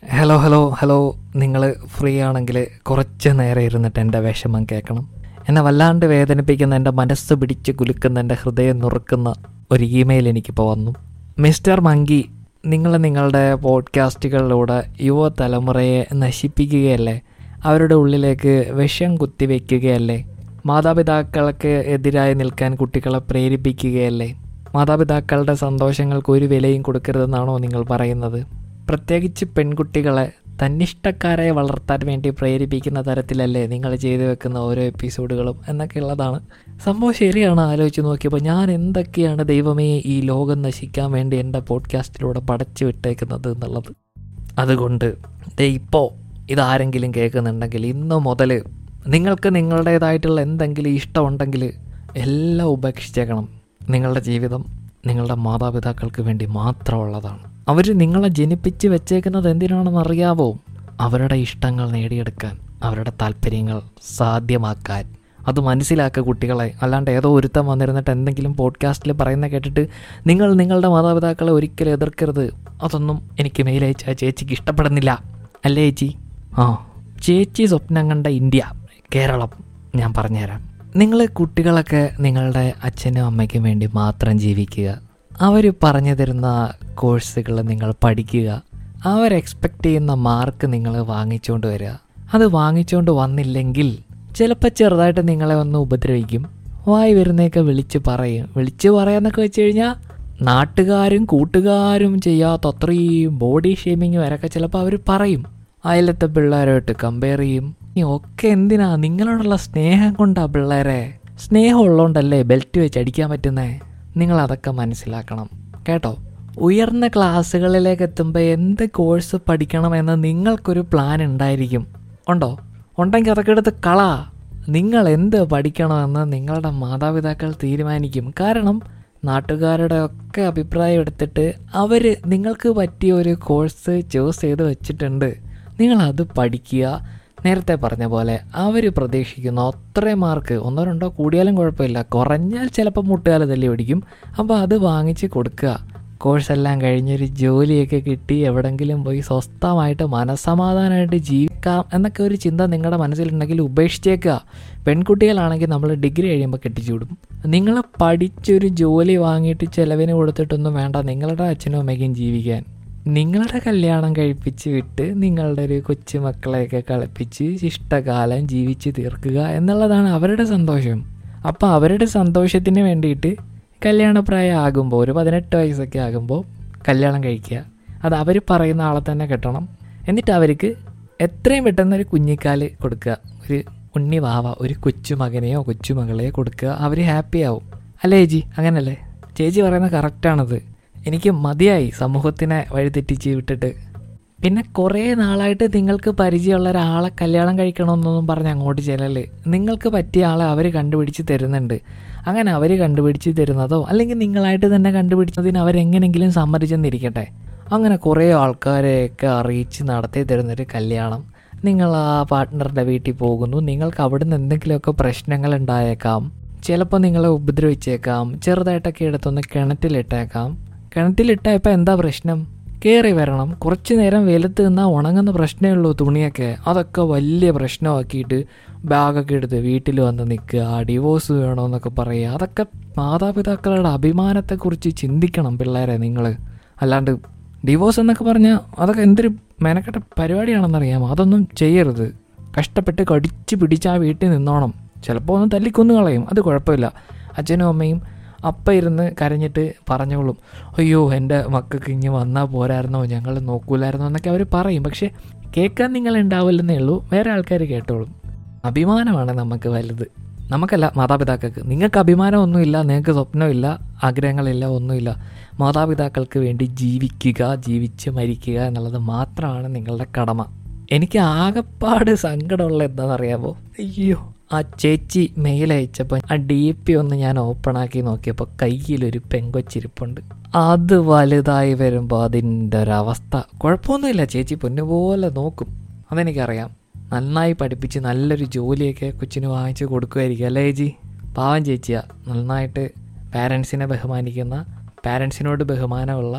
Hello hello hello നിങ്ങൾ free ആണെങ്കിൽ കുറച്ച് നേരം ഇരുന്നിട്ട് എൻ്റെ വിഷമം കേൾക്കണം എന്നെ വല്ലാണ്ട് വേദനിപ്പിക്കുന്ന എൻ്റെ മനസ്സ് പിടിച്ച് കുലുക്കുന്ന എൻ്റെ ഹൃദയം നുറുക്കുന്ന ഒരു ഇമെയിൽ എനിക്കിപ്പോൾ വന്നു മിസ്റ്റർ മങ്കി നിങ്ങൾ നിങ്ങളുടെ പോഡ്കാസ്റ്റുകളിലൂടെ യുവതലമുറയെ നശിപ്പിക്കുകയല്ലേ അവരുടെ ഉള്ളിലേക്ക് വിഷം കുത്തിവെക്കുകയല്ലേ മാതാപിതാക്കൾക്ക് എതിരായി നിൽക്കാൻ കുട്ടികളെ പ്രേരിപ്പിക്കുകയല്ലേ മാതാപിതാക്കളുടെ സന്തോഷങ്ങൾക്ക് ഒരു വിലയും കൊടുക്കരുതെന്നാണോ നിങ്ങൾ പറയുന്നത് പ്രത്യേകിച്ച് പെൺകുട്ടികളെ തന്നിഷ്ടക്കാരെ വളർത്താൻ വേണ്ടി പ്രേരിപ്പിക്കുന്ന തരത്തിലല്ലേ നിങ്ങൾ ചെയ്തു വെക്കുന്ന ഓരോ എപ്പിസോഡുകളും എന്നൊക്കെ ഉള്ളതാണ് സംഭവം ശരിയാണ് ആലോചിച്ച് നോക്കിയപ്പോൾ ഞാൻ എന്തൊക്കെയാണ് ദൈവമേ ഈ ലോകം നശിക്കാൻ വേണ്ടി എൻ്റെ പോഡ്കാസ്റ്റിലൂടെ പടച്ചു വിട്ടേക്കുന്നത് എന്നുള്ളത് അതുകൊണ്ട് ദേ ഇപ്പോൾ ഇതാരെങ്കിലും കേൾക്കുന്നുണ്ടെങ്കിൽ ഇന്ന് മുതൽ നിങ്ങൾക്ക് നിങ്ങളുടേതായിട്ടുള്ള എന്തെങ്കിലും ഇഷ്ടമുണ്ടെങ്കിൽ എല്ലാം ഉപേക്ഷിച്ചേക്കണം നിങ്ങളുടെ ജീവിതം നിങ്ങളുടെ മാതാപിതാക്കൾക്ക് വേണ്ടി മാത്രമുള്ളതാണ് അവർ നിങ്ങളെ ജനിപ്പിച്ച് വെച്ചേക്കുന്നത് എന്തിനാണെന്ന് അറിയാവോ അവരുടെ ഇഷ്ടങ്ങൾ നേടിയെടുക്കാൻ അവരുടെ താല്പര്യങ്ങൾ സാധ്യമാക്കാൻ അത് മനസ്സിലാക്കുക കുട്ടികളെ അല്ലാണ്ട് ഏതോ ഒരുത്തം വന്നിരുന്നിട്ട് എന്തെങ്കിലും പോഡ്കാസ്റ്റിൽ പറയുന്ന കേട്ടിട്ട് നിങ്ങൾ നിങ്ങളുടെ മാതാപിതാക്കളെ ഒരിക്കലും എതിർക്കരുത് അതൊന്നും എനിക്ക് മെയിൽ അയച്ച ചേച്ചിക്ക് ഇഷ്ടപ്പെടുന്നില്ല അല്ലേ ചേച്ചി ആ ചേച്ചി സ്വപ്നം കണ്ട ഇന്ത്യ കേരളം ഞാൻ പറഞ്ഞുതരാം നിങ്ങൾ കുട്ടികളൊക്കെ നിങ്ങളുടെ അച്ഛനും അമ്മയ്ക്കും വേണ്ടി മാത്രം ജീവിക്കുക അവർ പറഞ്ഞു തരുന്ന കോഴ്സുകൾ നിങ്ങൾ പഠിക്കുക അവർ എക്സ്പെക്റ്റ് ചെയ്യുന്ന മാർക്ക് നിങ്ങൾ വാങ്ങിച്ചുകൊണ്ട് വരിക അത് വാങ്ങിച്ചുകൊണ്ട് വന്നില്ലെങ്കിൽ ചിലപ്പോൾ ചെറുതായിട്ട് നിങ്ങളെ ഒന്ന് ഉപദ്രവിക്കും വായി വരുന്നതൊക്കെ വിളിച്ച് പറയും വിളിച്ച് പറയാന്നൊക്കെ വെച്ച് കഴിഞ്ഞാൽ നാട്ടുകാരും കൂട്ടുകാരും ചെയ്യാത്ത അത്രയും ബോഡി ഷേമിങ് വരൊക്കെ ചിലപ്പോൾ അവർ പറയും അയലത്തെ പിള്ളേരുമായിട്ട് കമ്പയർ ചെയ്യും ഈ ഒക്കെ എന്തിനാ നിങ്ങളോടുള്ള സ്നേഹം കൊണ്ടാ പിള്ളേരെ സ്നേഹം ഉള്ളതുകൊണ്ടല്ലേ ബെൽറ്റ് വെച്ച് അടിക്കാൻ പറ്റുന്നേ നിങ്ങൾ അതൊക്കെ മനസ്സിലാക്കണം കേട്ടോ ഉയർന്ന ക്ലാസ്സുകളിലേക്ക് എത്തുമ്പോൾ എന്ത് കോഴ്സ് പഠിക്കണമെന്ന് നിങ്ങൾക്കൊരു പ്ലാൻ ഉണ്ടായിരിക്കും ഉണ്ടോ ഉണ്ടെങ്കിൽ അതൊക്കെ എടുത്ത് കള നിങ്ങൾ എന്ത് പഠിക്കണമെന്ന് നിങ്ങളുടെ മാതാപിതാക്കൾ തീരുമാനിക്കും കാരണം നാട്ടുകാരുടെ ഒക്കെ അഭിപ്രായം എടുത്തിട്ട് അവർ നിങ്ങൾക്ക് പറ്റിയ ഒരു കോഴ്സ് ചൂസ് ചെയ്ത് വെച്ചിട്ടുണ്ട് നിങ്ങളത് പഠിക്കുക നേരത്തെ പറഞ്ഞ പോലെ അവർ പ്രതീക്ഷിക്കുന്ന അത്രയും മാർക്ക് ഒന്നോ രണ്ടോ കൂടിയാലും കുഴപ്പമില്ല കുറഞ്ഞാൽ ചിലപ്പോൾ മുട്ടുകാല തല്ലി പിടിക്കും അപ്പോൾ അത് വാങ്ങിച്ച് കൊടുക്കുക കോഴ്സെല്ലാം കഴിഞ്ഞൊരു ജോലിയൊക്കെ കിട്ടി എവിടെങ്കിലും പോയി സ്വസ്ഥമായിട്ട് മനസ്സമാധാനമായിട്ട് ജീവിക്കാം എന്നൊക്കെ ഒരു ചിന്ത നിങ്ങളുടെ മനസ്സിലുണ്ടെങ്കിൽ ഉപേക്ഷിച്ചേക്കുക പെൺകുട്ടികളാണെങ്കിൽ നമ്മൾ ഡിഗ്രി കഴിയുമ്പോൾ കെട്ടിച്ചൂടും നിങ്ങൾ പഠിച്ചൊരു ജോലി വാങ്ങിയിട്ട് ചിലവിന് കൊടുത്തിട്ടൊന്നും വേണ്ട നിങ്ങളുടെ അച്ഛനും അമ്മയ്ക്കും ജീവിക്കാൻ നിങ്ങളുടെ കല്യാണം കഴിപ്പിച്ച് വിട്ട് നിങ്ങളുടെ ഒരു കൊച്ചുമക്കളെയൊക്കെ കളിപ്പിച്ച് ഇഷ്ടകാലം ജീവിച്ച് തീർക്കുക എന്നുള്ളതാണ് അവരുടെ സന്തോഷം അപ്പോൾ അവരുടെ സന്തോഷത്തിന് വേണ്ടിയിട്ട് കല്യാണപ്രായം ആകുമ്പോൾ ഒരു പതിനെട്ട് വയസ്സൊക്കെ ആകുമ്പോൾ കല്യാണം കഴിക്കുക അത് അവർ പറയുന്ന ആളെ തന്നെ കെട്ടണം എന്നിട്ട് അവർക്ക് എത്രയും പെട്ടെന്ന് ഒരു കുഞ്ഞിക്കാല് കൊടുക്കുക ഒരു ഉണ്ണി വാവ ഒരു കൊച്ചുമകനെയോ കൊച്ചുമകളെയോ കൊടുക്കുക അവർ ഹാപ്പി ആവും അല്ലേ ചേച്ചി അങ്ങനല്ലേ ചേച്ചി പറയുന്നത് കറക്റ്റാണത് എനിക്ക് മതിയായി സമൂഹത്തിനെ വഴിതെറ്റിച്ച് വിട്ടിട്ട് പിന്നെ കുറേ നാളായിട്ട് നിങ്ങൾക്ക് പരിചയമുള്ള ഒരാളെ കല്യാണം കഴിക്കണമെന്നൊന്നും പറഞ്ഞ് അങ്ങോട്ട് ചെല്ലല് നിങ്ങൾക്ക് പറ്റിയ ആളെ അവർ കണ്ടുപിടിച്ച് തരുന്നുണ്ട് അങ്ങനെ അവർ കണ്ടുപിടിച്ച് തരുന്നതോ അല്ലെങ്കിൽ നിങ്ങളായിട്ട് തന്നെ കണ്ടുപിടിച്ചതിന് അവരെങ്ങനെങ്കിലും സമ്മതിച്ചെന്നിരിക്കട്ടെ അങ്ങനെ കുറേ ആൾക്കാരെയൊക്കെ അറിയിച്ച് നടത്തി തരുന്നൊരു കല്യാണം നിങ്ങൾ ആ പാർട്ട്ണറുടെ വീട്ടിൽ പോകുന്നു നിങ്ങൾക്ക് അവിടെ നിന്ന് എന്തെങ്കിലുമൊക്കെ പ്രശ്നങ്ങൾ ഉണ്ടായേക്കാം ചിലപ്പോൾ നിങ്ങളെ ഉപദ്രവിച്ചേക്കാം ചെറുതായിട്ടൊക്കെ എടുത്തൊന്ന് കിണറ്റിലിട്ടേക്കാം കിണറ്റിലിട്ടാൽ ഇപ്പം എന്താ പ്രശ്നം കയറി വരണം കുറച്ച് നേരം വെയിലത്ത് നിന്നാൽ ഉണങ്ങുന്ന പ്രശ്നമേ ഉള്ളൂ തുണിയൊക്കെ അതൊക്കെ വലിയ പ്രശ്നമാക്കിയിട്ട് ബാഗൊക്കെ എടുത്ത് വീട്ടിൽ വന്ന് നിൽക്കുക ഡിവോഴ്സ് വേണമെന്നൊക്കെ പറയുക അതൊക്കെ മാതാപിതാക്കളുടെ അഭിമാനത്തെക്കുറിച്ച് ചിന്തിക്കണം പിള്ളേരെ നിങ്ങൾ അല്ലാണ്ട് ഡിവോഴ്സ് എന്നൊക്കെ പറഞ്ഞാൽ അതൊക്കെ എന്തൊരു മെനക്കെട്ട പരിപാടിയാണെന്നറിയാമോ അതൊന്നും ചെയ്യരുത് കഷ്ടപ്പെട്ട് കടിച്ച് പിടിച്ച് ആ വീട്ടിൽ നിന്നോണം ചിലപ്പോൾ ഒന്ന് തല്ലിക്കൊന്നു കളയും അത് കുഴപ്പമില്ല അച്ഛനും അമ്മയും അപ്പം ഇരുന്ന് കരഞ്ഞിട്ട് പറഞ്ഞോളും അയ്യോ എൻ്റെ മക്കൾക്ക് ഇനി വന്നാൽ പോരായിരുന്നോ ഞങ്ങൾ നോക്കൂലായിരുന്നോ എന്നൊക്കെ അവർ പറയും പക്ഷേ കേൾക്കാൻ നിങ്ങൾ ഉണ്ടാവില്ലെന്നേ ഉള്ളൂ വേറെ ആൾക്കാർ കേട്ടോളും അഭിമാനമാണ് നമുക്ക് വലുത് നമുക്കല്ല മാതാപിതാക്കൾക്ക് നിങ്ങൾക്ക് അഭിമാനമൊന്നുമില്ല നിങ്ങൾക്ക് സ്വപ്നമില്ല ആഗ്രഹങ്ങളില്ല ഒന്നുമില്ല മാതാപിതാക്കൾക്ക് വേണ്ടി ജീവിക്കുക ജീവിച്ച് മരിക്കുക എന്നുള്ളത് മാത്രമാണ് നിങ്ങളുടെ കടമ എനിക്ക് ആകെപ്പാട് സങ്കടമുള്ള എന്താണെന്നറിയാമോ അയ്യോ ആ ചേച്ചി മെയിൽ അയച്ചപ്പോൾ ആ ഡി പി ഒന്ന് ഞാൻ ഓപ്പൺ ആക്കി നോക്കിയപ്പോൾ കയ്യിലൊരു പെങ്കൊച്ചിരിപ്പുണ്ട് അത് വലുതായി വരുമ്പോൾ അതിൻ്റെ ഒരവസ്ഥ കുഴപ്പമൊന്നുമില്ല ചേച്ചി പൊന്നുപോലെ നോക്കും അതെനിക്കറിയാം നന്നായി പഠിപ്പിച്ച് നല്ലൊരു ജോലിയൊക്കെ കൊച്ചിന് വാങ്ങിച്ച് കൊടുക്കുമായിരിക്കും അല്ലേ ചേച്ചി പാവം ചേച്ചിയാ നന്നായിട്ട് പാരൻസിനെ ബഹുമാനിക്കുന്ന പാരൻസിനോട് ബഹുമാനമുള്ള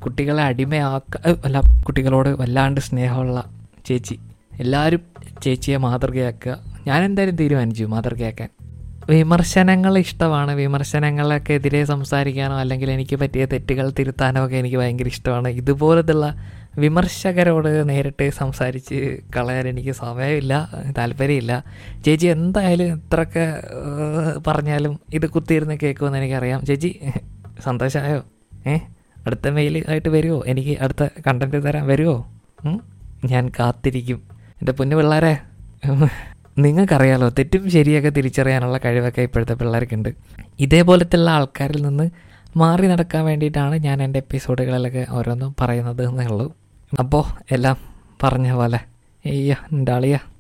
കുട്ടികളെ അടിമയാക്ക ഏ, അല്ല കുട്ടികളോട് വല്ലാണ്ട് സ്നേഹമുള്ള ചേച്ചി എല്ലാവരും ചേച്ചിയെ മാതൃകയാക്കുക ഞാൻ എന്തായാലും തീരുമാനിച്ചു മാതൃകയാക്കാൻ വിമർശനങ്ങൾ ഇഷ്ടമാണ് വിമർശനങ്ങളൊക്കെ എതിരെ സംസാരിക്കാനോ അല്ലെങ്കിൽ എനിക്ക് പറ്റിയ തെറ്റുകൾ തിരുത്താനോ ഒക്കെ എനിക്ക് ഭയങ്കര ഇഷ്ടമാണ് ഇതുപോലത്തുള്ള വിമർശകരോട് നേരിട്ട് സംസാരിച്ച് കളയാൻ എനിക്ക് സമയമില്ല താല്പര്യമില്ല ചേച്ചി എന്തായാലും എത്രയൊക്കെ ഏഹ്, പറഞ്ഞാലും ഇത് കുത്തിയിരുന്ന് കേൾക്കുമെന്ന് എനിക്കറിയാം ചേച്ചി സന്തോഷമായോ ഏ അടുത്ത മെയിൽ ആയിട്ട് വരുമോ എനിക്ക് അടുത്ത കണ്ടന്റ് തരാൻ വരുമോ ഉം? ഞാൻ കാത്തിരിക്കും എൻ്റെ പൊന്നു പിള്ളേരെ നിങ്ങൾക്കറിയാലോ തെറ്റും ശരിയൊക്കെ തിരിച്ചറിയാനുള്ള കഴിവൊക്കെ ഇപ്പോഴത്തെ പിള്ളേർക്കുണ്ട് ഇതേപോലത്തുള്ള ആൾക്കാരിൽ നിന്ന് മാറി നടക്കാൻ വേണ്ടിയിട്ടാണ് ഞാൻ എൻ്റെ എപ്പിസോഡുകളിലൊക്കെ ഓരോന്നും പറയുന്നത് എന്നേ ഉള്ളൂ അപ്പോൾ എല്ലാം പറഞ്ഞ പോലെ അയ്യോ എൻ്റെ അളിയ